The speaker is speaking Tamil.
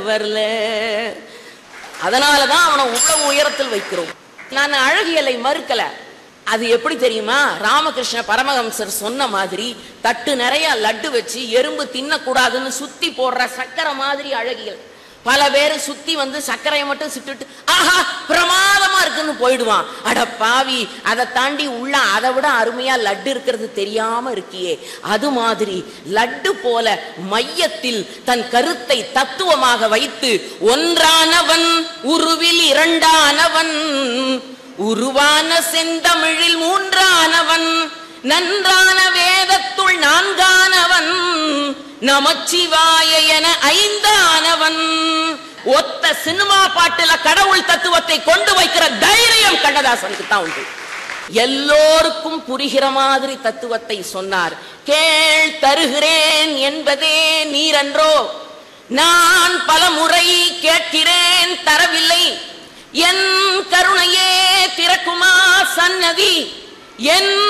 வரல அதனாலதான் அவனை உழவு உயரத்தில் வைக்கிறோம் நான் அழகியலை மறுக்கல அது எப்படி தெரியுமா ராமகிருஷ்ண பரமஹம்சர் சொன்ன மாதிரி தட்டு நிறைய லட்டு வச்சு எறும்பு தின்னக்கூடாதுன்னு சுத்தி போடுற சக்கரை மாதிரி அழகியல் பல பேர் சுத்தி வந்து சர்க்கரையை மட்டும் சுட்டுட்டு ஆஹா பிரமாதமா இருக்குன்னு போயிடுவான் அட பாவி அதை தாண்டி உள்ள அதை விட அருமையா லட்டு இருக்கிறது தெரியாம இருக்கியே அது மாதிரி லட்டு போல மையத்தில் தன் கருத்தை தத்துவமாக வைத்து ஒன்றானவன் உருவில் இரண்டானவன் உருவான செந்தமிழில் மூன்றானவன் நன்றான வேதத்துள் நான்கானவன் நமச்சிவாய என ஐந்தானவன் ஒத்த சினிமா பாட்டுல கடவுள் தத்துவத்தை கொண்டு வைக்கிற தைரியம் கண்ணதாசனுக்கு தான் உண்டு எல்லோருக்கும் புரிகிற மாதிரி தத்துவத்தை சொன்னார் கேள் தருகிறேன் என்பதே நீரன்றோ நான் பல முறை கேட்கிறேன் தரவில்லை என் கருணையே திறக்குமா சன்னதி என்